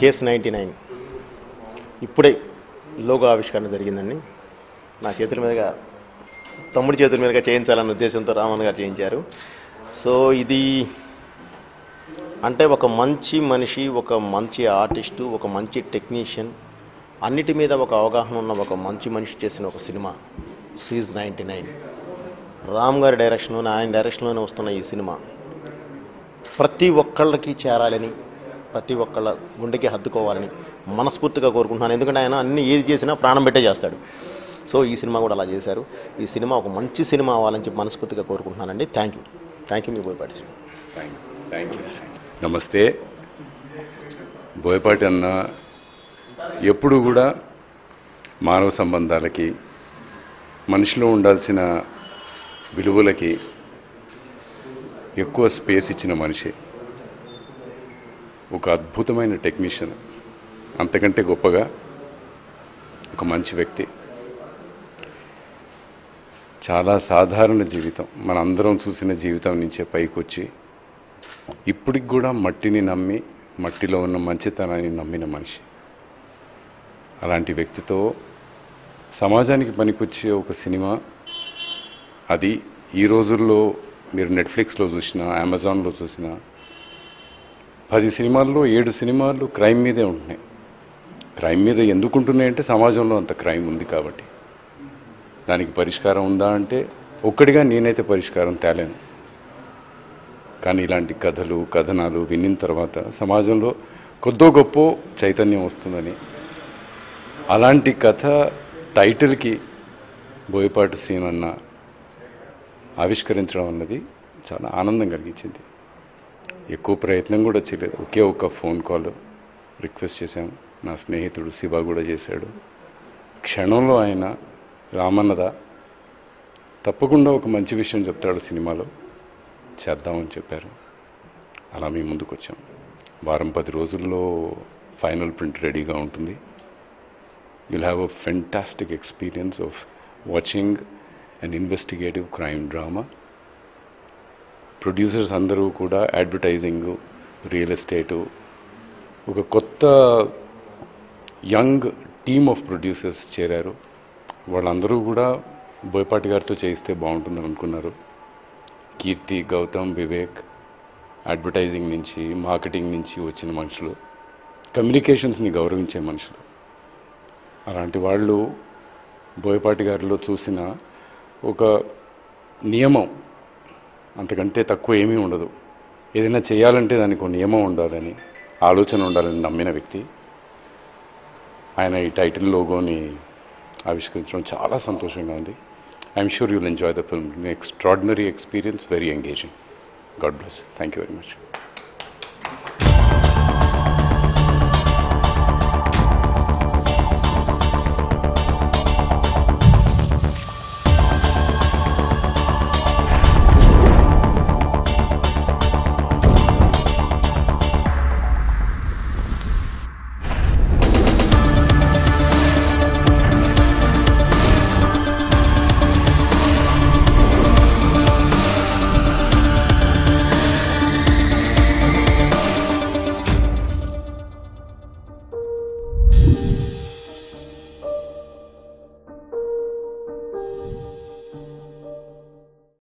case ninety nine ఇప్పుడే logo ఆవిష్కరణ జరిగిందండి నా చేతుల మీదుగా తమ్ముడి చేతుల మీదుగా చేయించాలన్న ఉద్దేశంతో రామన్ గారు చేయించారు సో ఇది అంటే ఒక మంచి మనిషి ఒక మంచి ఆర్టిస్టు ఒక మంచి టెక్నీషియన్ అన్నిటి మీద ఒక అవగాహన ఉన్న ఒక మంచి మనిషి చేసిన ఒక సినిమా సీజ్ నైంటీ నైన్ రామ్ గారి డైరెక్షన్లోనే ఆయన డైరెక్షన్లోనే వస్తున్న ఈ సినిమా ప్రతి ఒక్కళ్ళకి చేరాలని ప్రతి ఒక్కళ్ళ గుండెకి హత్తుకోవాలని మనస్ఫూర్తిగా కోరుకుంటున్నాను ఎందుకంటే ఆయన అన్ని ఏది చేసినా ప్రాణం పెట్టే చేస్తాడు సో ఈ సినిమా కూడా అలా చేశారు ఈ సినిమా ఒక మంచి సినిమా అవ్వాలని చెప్పి మనస్ఫూర్తిగా కోరుకుంటున్నానండి థ్యాంక్ యూ థ్యాంక్ యూ మీ Boyapati Sri thanks thank you నమస్తే బోయపాటి అన్న ఎప్పుడు కూడా మానవ సంబంధాలకి మనిషిలో ఉండాల్సిన విలువలకి ఎక్కువ స్పేస్ ఇచ్చిన మనిషి ఒక అద్భుతమైన టెక్నీషియన్ అంతకంటే గొప్పగా ఒక మంచి వ్యక్తి చాలా సాధారణ జీవితం మన అందరం చూసిన జీవితం నుంచే పైకి వచ్చి ఇప్పటికి కూడా మట్టిని నమ్మి మట్టిలో ఉన్న మంచితనాన్ని నమ్మిన మనిషి అలాంటి వ్యక్తితో సమాజానికి పనికొచ్చే ఒక సినిమా అది ఈ రోజుల్లో మీరు నెట్ఫ్లిక్స్లో చూసినా అమెజాన్లో చూసినా పది సినిమాల్లో ఏడు సినిమాలు క్రైమ్ మీదే ఉంటున్నాయి క్రైమ్ మీద ఎందుకు ఉంటున్నాయంటే సమాజంలో అంత క్రైమ్ ఉంది కాబట్టి దానికి పరిష్కారం ఉందా అంటే ఒక్కడిగా నేనైతే పరిష్కారం తేలేను కానీ ఇలాంటి కథలు కథనాలు వినిన తర్వాత సమాజంలో కొద్దో గొప్ప చైతన్యం వస్తుందని అలాంటి కథ టైటిల్కి బోయపాటు సీన్ అన్న ఆవిష్కరించడం అన్నది చాలా ఆనందం కలిగించింది ఎక్కువ ప్రయత్నం కూడా చేయలేదు ఒకే ఒక ఫోన్ కాల్ రిక్వెస్ట్ చేశాం నా స్నేహితుడు శివ కూడా చేశాడు క్షణంలో ఆయన రామన్నదా తప్పకుండా ఒక మంచి విషయం చెప్తాడు సినిమాలో చేద్దామని చెప్పారు అలా మేము ముందుకు వచ్చాం వారం పది రోజుల్లో ఫైనల్ ప్రింట్ రెడీగా ఉంటుంది you'll have a fantastic experience of watching an investigative crime drama producers అందరూ కూడా అడ్వర్టైజింగ్ రియల్ ఎస్టేటు ఒక కొత్త యంగ్ టీమ్ ఆఫ్ ప్రొడ్యూసర్స్ చేరారు వాళ్ళందరూ కూడా బోయపాటి గారితో చేయిస్తే బాగుంటుందని అనుకున్నారు కీర్తి గౌతమ్ వివేక్ అడ్వర్టైజింగ్ నుంచి మార్కెటింగ్ నుంచి వచ్చిన మనుషులు కమ్యూనికేషన్స్ని గౌరవించే మనుషులు అలాంటి వాళ్ళు బోయపాటి గారిలో చూసిన ఒక నియమం అంతకంటే తక్కువ ఏమీ ఉండదు ఏదైనా చేయాలంటే దానికి ఒక నియమం ఉండాలని ఆలోచన ఉండాలని నమ్మిన వ్యక్తి ఆయన ఈ టైటిల్ లోగోని ఆవిష్కరించడం చాలా సంతోషంగా ఉంది I'm sure you'll enjoy the film extraordinary experience very engaging God bless thank you very much